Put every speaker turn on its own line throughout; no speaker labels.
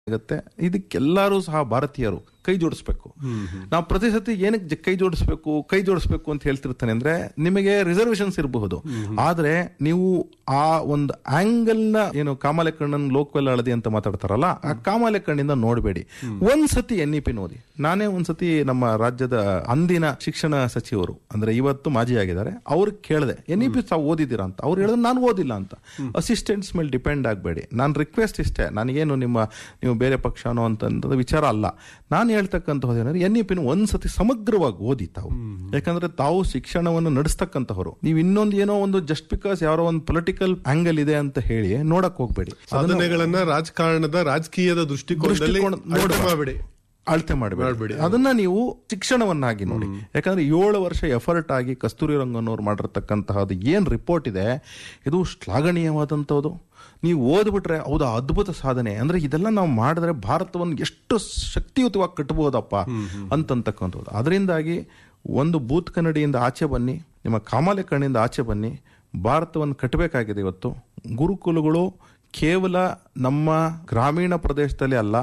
ಆಗುತ್ತೆ ಇದಕ್ಕೆಲ್ಲರೂ ಸಹ ಭಾರತೀಯರು ಕೈ ಜೋಡಿಸ್ಬೇಕು ನಾವು ಪ್ರತಿ ಸತಿ ಏನಕ್ಕೆ ಜ- ಕೈ ಜೋಡಿಸ್ಬೇಕು ಕೈ ಜೋಡಿಸ್ಬೇಕು ಅಂತ ಹೇಳ್ತಿರ್ತಾನೆ ಅಂದ್ರೆ ನಿಮಗೆ ರಿಸರ್ವೇಶನ್ಸ್ ಇರಬಹುದು ಆದ್ರೆ ನೀವು ಆ ಒಂದು ಆಂಗಲ್ ನ ಏನು ಕಾಮಾಲೆ ಕಣ್ಣನ್ ಲೋಕವೆಲ್ ಹಳದಿ ಅಂತ ಮಾತಾಡ್ತಾರಲ್ಲ ಆ ಕಾಮಾಲೆ ಕಣ್ಣಿಂದ ನೋಡಬೇಡಿ ಒಂದ್ಸತಿ ಎನ್ ಇ ಪಿ ಓದಿ ನಾನೇ ಒಂದ್ಸತಿ ನಮ್ಮ ರಾಜ್ಯದ ಅಂದಿನ ಶಿಕ್ಷಣ ಸಚಿವರು ಅಂದ್ರೆ ಇವತ್ತು ಮಾಜಿ ಆಗಿದ್ದಾರೆ ಅವ್ರಿಗೆ ಕೇಳಿದೆ ಎನ್ ಇ ಪಿ ತಾವು ಓದಿದ್ದೀರಾ ಅಂತ ಅವ್ರು ಹೇಳಿದ್ರು ನಾನು ಓದಿಲ್ಲ ಅಂತ ಅಸಿಸ್ಟೆಂಟ್ಸ್ ಮೇಲೆ ಡಿಪೆಂಡ್ ಆಗಬೇಡಿ ನಾನು ರಿಕ್ವೆಸ್ಟ್ ಇಷ್ಟೇ ನನಗೇನು ನಿಮ್ಮ ನೀವು ಬೇರೆ ಪಕ್ಷನೋ ಅಂತ ವಿಚಾರ ಅಲ್ಲ ನಾನು ಹೇಳ್ತಕ್ಕಂಥದ್ದು ಏನಂದ್ರೆ ಎನ್ ಇ ಪಿನ ಒಂದ್ಸತಿ ಸಮಗ್ರವಾಗಿ ಓದಿ ತಾವು ಯಾಕಂದ್ರೆ ತಾವು ಶಿಕ್ಷಣವನ್ನು ನಡೆಸ್ತಕ್ಕಂಥವ್ರು ನೀವು ಇನ್ನೊಂದು ಏನೋ ಒಂದು ಜಸ್ಟ್ ಬಿಕಾಸ್ ಯಾರೋ ಒಂದು ಪೊಲಿಟಿಕಲ್ ಆಂಗಲ್ ಇದೆ ಅಂತ ಹೇಳಿ ನೋಡಕ್ ಹೋಗ್ಬೇಡಿ
ಸಾಧನೆಗಳನ್ನ ರಾಜಕಾರಣದ ರಾಜಕೀಯದ ದೃಷ್ಟಿಕೋನದಲ್ಲಿ
ದೃಷ್ಟಿಕೋನ
ಅಳತೆ
ನೋಡು.
ಮಾಡಬೇಡಿ
ಅಳತೆ ಮಾಡಬೇಡಿ ಅದನ್ನ ನೀವು ಶಿಕ್ಷಣವನ್ನಾಗಿ ನೋಡಿ ಯಾಕಂದ್ರೆ ಏಳು ವರ್ಷ ಎಫರ್ಟ್ ಆಗಿ ಕಸ್ತೂರಿ ರಂಗನವ್ರು ಮಾಡಿರ್ತಕ್ಕಂತಹದ್ದು ಏನ್ ರಿಪೋರ್ಟ್ ಇದೆ ಇದು ಶ್ಲಾಘನೀಯವಾದಂಥದ್ದು ನೀವು ಓದ್ಬಿಟ್ರೆ ಹೌದಾ ಅದ್ಭುತ ಸಾಧನೆ ಅಂದ್ರೆ ಇದೆಲ್ಲ ನಾವು ಮಾಡಿದ್ರೆ ಭಾರತವನ್ನು ಎಷ್ಟು ಶಕ್ತಿಯುತವಾಗಿ ಕಟ್ಟಬಹುದಪ್ಪ ಅಂತಕ್ಕಂಥದ್ದು ಅದರಿಂದಾಗಿ ಒಂದು ಬೂತ್ ಕನ್ನಡಿಯಿಂದ ಆಚೆ ಬನ್ನಿ ನಿಮ್ಮ ಕಾಮಾಲೆ ಕಣ್ಣಿಂದ ಆಚೆ ಬನ್ನಿ ಭಾರತವನ್ನು ಕಟ್ಟಬೇಕಾಗಿದೆ ಇವತ್ತು ಗುರುಕುಲಗಳು ಕೇವಲ ನಮ್ಮ ಗ್ರಾಮೀಣ ಪ್ರದೇಶದಲ್ಲಿ ಅಲ್ಲ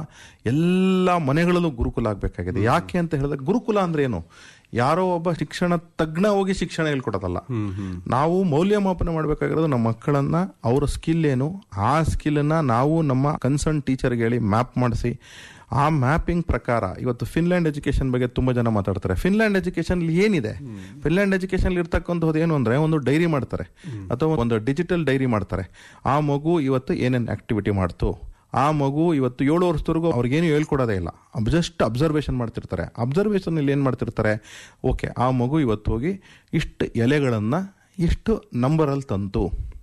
ಎಲ್ಲ ಮನೆಗಳಲ್ಲೂ ಗುರುಕುಲ ಆಗಬೇಕಾಗಿದೆ ಯಾಕೆ ಅಂತ ಹೇಳಿದ್ರೆ ಗುರುಕುಲ ಅಂದ್ರೆ ಏನು ಯಾರೋ ಒಬ್ಬ ಶಿಕ್ಷಣ ತಜ್ಞ ಹೋಗಿ ಶಿಕ್ಷಣ ಹೇಳ್ಕೊಡೋದಲ್ಲ ನಾವು ಮೌಲ್ಯಮಾಪನ ಮಾಡಬೇಕಾಗಿರೋದು ನಮ್ಮ ಮಕ್ಕಳನ್ನ ಅವರ ಸ್ಕಿಲ್ ಏನು ಆ ಸ್ಕಿಲ್ನ ನಾವು ನಮ್ಮ ಕನ್ಸರ್ನ್ ಟೀಚರ್ಗೆ ಹೇಳಿ ಮ್ಯಾಪ್ ಮಾಡಿಸಿ ಆ ಮ್ಯಾಪಿಂಗ್ ಪ್ರಕಾರ ಇವತ್ತು ಫಿನ್ಲ್ಯಾಂಡ್ ಎಜುಕೇಶನ್ ಬಗ್ಗೆ ತುಂಬಾ ಜನ ಮಾತಾಡ್ತಾರೆ ಫಿನ್ಲ್ಯಾಂಡ್ ಎಜುಕೇಶನ್ ಏನಿದೆ ಫಿನ್ಲ್ಯಾಂಡ್ ಎಜುಕೇಶನ್ ಇರ್ತಕ್ಕಂಥದ್ದು ಏನು ಅಂದ್ರೆ ಒಂದು ಡೈರಿ ಮಾಡ್ತಾರೆ ಅಥವಾ ಒಂದು ಡಿಜಿಟಲ್ ಡೈರಿ ಮಾಡ್ತಾರೆ ಆ ಮಗು ಇವತ್ತು ಏನೇನು ಆಕ್ಟಿವಿಟಿ ಮಾಡ್ತು ಆ ಮಗು ಇವತ್ತು ಏಳು ವರ್ಷದವರೆಗೂ ಅವ್ರಿಗೇನು ಹೇಳ್ಕೊಡೋದೇ ಇಲ್ಲ ಜಸ್ಟ್ ಅಬ್ಸರ್ವೇಷನ್ ಮಾಡ್ತಿರ್ತಾರೆ ಅಬ್ಸರ್ವೇಷನ್ ಇಲ್ಲಿ ಏನು ಮಾಡ್ತಿರ್ತಾರೆ ಓಕೆ ಆ ಮಗು ಇವತ್ತು ಹೋಗಿ ಇಷ್ಟು ಎಲೆಗಳನ್ನ ಇಷ್ಟು ನಂಬರಲ್ಲಿ ತಂತು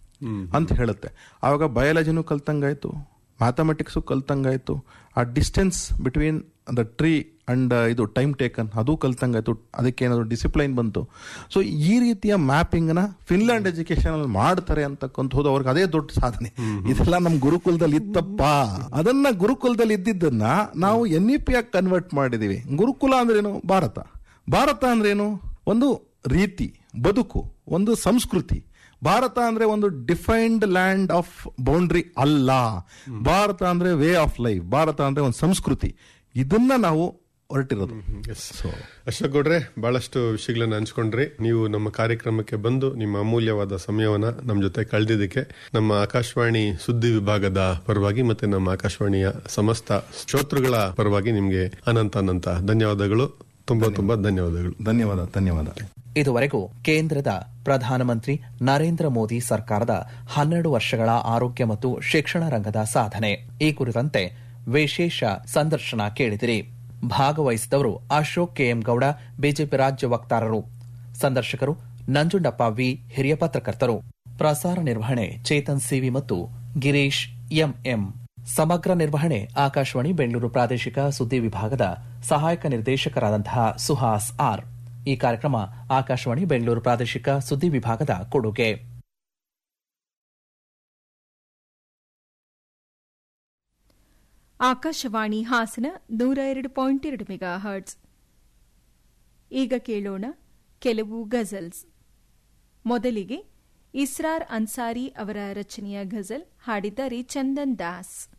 ಅಂತ ಹೇಳುತ್ತೆ ಆವಾಗ ಬಯಾಲಜಿನೂ ಕಲ್ತಂಗಾಯ್ತು ಮ್ಯಾಥಮೆಟಿಕ್ಸು ಕಲ್ತಂಗಾಯ್ತು ಆ distance between the tree and ಇದು ಟೈಮ್ ಟೇಕನ್ ಅದು ಕಲ್ತಂಗಾಯ್ತು ಅದಕ್ಕೆ ಏನಾದ್ರು ಡಿಸಿಪ್ಲೈನ್ ಬಂತು ಸೊ ಈ ರೀತಿಯ ಮ್ಯಾಪಿಂಗ್ ನ ಫಿನ್ಲ್ಯಾಂಡ್ ಎಜುಕೇಶನ್ ಅಲ್ಲಿ ಮಾಡ್ತಾರೆ ಅಂತಕ್ಕಂಥದ್ದು ಅವ್ರಿಗೆ ಅದೇ ದೊಡ್ಡ ಸಾಧನೆ ಇದೆಲ್ಲ ನಮ್ ಗುರುಕುಲದಲ್ಲಿ ಇತ್ತಪ್ಪ ಅದನ್ನ ಗುರುಕುಲದಲ್ಲಿ ಇದ್ದಿದ್ದನ್ನ ನಾವು ಎನ್ ಇ ಪಿ ಆಗಿ ಕನ್ವರ್ಟ್ ಮಾಡಿದೀವಿ ಗುರುಕುಲ ಅಂದ್ರೇನು ಭಾರತ ಭಾರತ ಅಂದ್ರೇನು ಒಂದು ರೀತಿ ಬದುಕು ಒಂದು ಸಂಸ್ಕೃತಿ ಭಾರತ ಅಂದ್ರೆ ಒಂದು ಡಿಫೈನ್ಡ್ ಲ್ಯಾಂಡ್ ಆಫ್ ಬೌಂಡ್ರಿ ಅಲ್ಲ ಭಾರತ ಅಂದ್ರೆ ವೇ ಆಫ್ ಲೈಫ್ ಭಾರತ ಅಂದ್ರೆ ಒಂದು ಸಂಸ್ಕೃತಿ ಇದನ್ನ ನಾವು ಹೊರಟಿರೋದು
ಅಶೋಕ್ ಗೌಡ್ರೆ ಬಹಳಷ್ಟು ವಿಷಯಗಳನ್ನ ಹಂಚ್ಕೊಂಡ್ರಿ ನೀವು ನಮ್ಮ ಕಾರ್ಯಕ್ರಮಕ್ಕೆ ಬಂದು ನಿಮ್ಮ ಅಮೂಲ್ಯವಾದ ಸಮಯವನ್ನ ನಮ್ಮ ಜೊತೆ ಕಳೆದಿದ್ದಕ್ಕೆ ನಮ್ಮ ಆಕಾಶವಾಣಿ ಸುದ್ದಿ ವಿಭಾಗದ ಪರವಾಗಿ ಮತ್ತೆ ನಮ್ಮ ಆಕಾಶವಾಣಿಯ ಸಮಸ್ತ ಶ್ರೋತೃಗಳ ಪರವಾಗಿ ನಿಮ್ಗೆ ಅನಂತ ಅನಂತ ಧನ್ಯವಾದಗಳು ತುಂಬಾ ತುಂಬಾ ಧನ್ಯವಾದಗಳು
ಧನ್ಯವಾದ ಧನ್ಯವಾದ
ಇದುವರೆಗೂ ಕೇಂದ್ರದ ಪ್ರಧಾನಮಂತ್ರಿ ನರೇಂದ್ರ ಮೋದಿ ಸರ್ಕಾರದ ಹನ್ನೆರಡು ವರ್ಷಗಳ ಆರೋಗ್ಯ ಮತ್ತು ಶಿಕ್ಷಣ ರಂಗದ ಸಾಧನೆ ಈ ಕುರಿತಂತೆ ವಿಶೇಷ ಸಂದರ್ಶನ ಕೇಳಿದಿರಿ ಭಾಗವಹಿಸಿದವರು ಅಶೋಕ್ ಕೆಎಂ ಗೌಡ ಬಿಜೆಪಿ ರಾಜ್ಯ ವಕ್ತಾರರು ಸಂದರ್ಶಕರು ನಂಜುಂಡಪ್ಪ ವಿ ಹಿರಿಯ ಪತ್ರಕರ್ತರು ಪ್ರಸಾರ ನಿರ್ವಹಣೆ ಚೇತನ್ ಸಿವಿ ಮತ್ತು ಗಿರೀಶ್ ಎಂಎಂ ಸಮಗ್ರ ನಿರ್ವಹಣೆ ಆಕಾಶವಾಣಿ ಬೆಂಗಳೂರು ಪ್ರಾದೇಶಿಕ ಸುದ್ದಿ ವಿಭಾಗದ ಸಹಾಯಕ ನಿರ್ದೇಶಕರಾದಂತಹ ಸುಹಾಸ್ ಆರ್ ಈ ಕಾರ್ಯಕ್ರಮ ಆಕಾಶವಾಣಿ ಬೆಂಗಳೂರು ಪ್ರಾದೇಶಿಕ ಸುದ್ದಿ ವಿಭಾಗದ ಕೊಡುಗೆ
ಆಕಾಶವಾಣಿ ಹಾಸನ ನೂರ ಎರಡು ಪಾಯಿಂಟ್ ಎರಡು ಮೆಗಾ ಹರ್ಟ್ಸ್ ಈಗ ಕೇಳೋಣ ಕೆಲವು ಗಜಲ್ಸ್ ಮೊದಲಿಗೆ ಇಸ್ರಾರ್ ಅನ್ಸಾರಿ ಅವರ ರಚನೆಯ ಗಜಲ್ ಹಾಡಿದ್ದಾರೆ ಚಂದನ್ ದಾಸ್